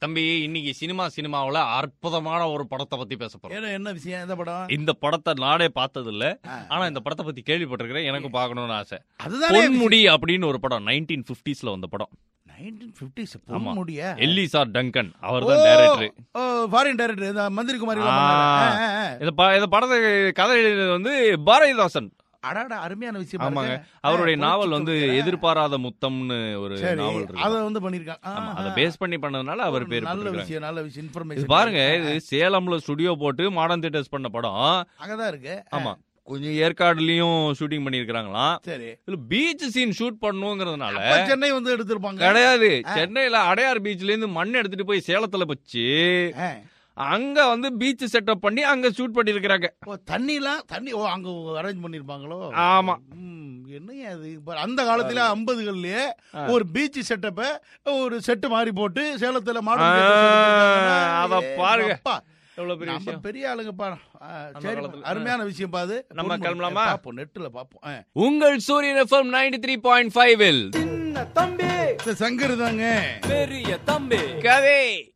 தம்பி இன்னைக்கு சினிமா சினிமாவுல அற்புதமான ஒரு படத்தை பத்தி பேச போறோம் ஏன்னா என்ன விஷயம் எந்த படம் இந்த படத்தை நானே பார்த்தது இல்ல ஆ. ஆனா இந்த படத்தை பத்தி கேள்விப்பட்டிருக்கிறேன் எனக்கும் பார்க்கணும்னு ஆசை அதுதானே பொன்முடி அப்படின்னு ஒரு படம் நைன்டீன் பிப்டிஸ்ல வந்த படம் நைன்டீன் பிப்டிஸ் ஆமா. பொன்முடியா எல்லிசார் டங்கன் அவர் தான் டைரக்டர் ஓ ஃபாரின் டைரக்டர் இந்த மந்திரி குமாரி ஆ. இந்த ப- இந்த படத்தை கதை எழுதினது வந்து பாரதிதாசன் அடாடா அருமையான விஷயம் ஆமாங்க பாருங்க. அவருடைய ஆ, நாவல் புரட்சி வந்து கவிதை. எதிர்பாராத முத்தம்னு ஒரு சரி நாவல் அத இருக்கு வந்து பண்ணிருக்கான் ஆமா அதை பேஸ் பண்ணி பண்ணதுனால அவர் பேர் நல்ல போட்டிருக்காங்க. விஷயம் நல்ல விஷயம் இது இன்ஃபர்மேஷன் பாருங்க இது சேலம்ல ஸ்டுடியோ போட்டு மாடர்ன் தியேட்டர்ஸ் பண்ண படம் அங்கதான் இருக்கு ஆமா கொஞ்சம் ஏற்காடுலயும் ஷூட்டிங் பண்ணிருக்காங்களாம் சரி இதுல பீச் சீன் ஷூட் பண்ணுங்கிறதுனால அப்ப சென்னை வந்து எடுத்திருப்பாங்க கிடையாது சென்னையில அடையார் பீச்ல இருந்து மண் எடுத்துட்டு போய் சேலத்துல வச்சு ஆ. அங்க வந்து பீச் செட்டப் பண்ணி அங்க ஷூட் பண்ணிருக்காங்க ஓ தண்ணிலாம் தண்ணி ஓ அங்க அரேஞ்ச் பண்ணிருப்பாங்களோ ஆமா. ம், என்னய்யா அது இப்ப அந்த காலத்துல ஐம்பதுகள்லயே ஆ. ஒரு பீச் செட்டப்ப ஒரு செட்டு மாதிரி போட்டு சேலத்துல ஆ, மாடல் அத பாருங்க. எவ்வளவு பெரிய நம்ம விஷயம் பெரிய ஆளுங்கப்பா ஆ, சரி காலத்துல. அருமையான விஷயம் பாது நம்ம கிளம்பலாமா? பாப்போம் நெட்ல பாப்போம் ஆ. உங்கள் Suryan FM ninety three point five சின்ன தம்பி இந்த சங்கர் தாங்க பெரிய தம்பி கதை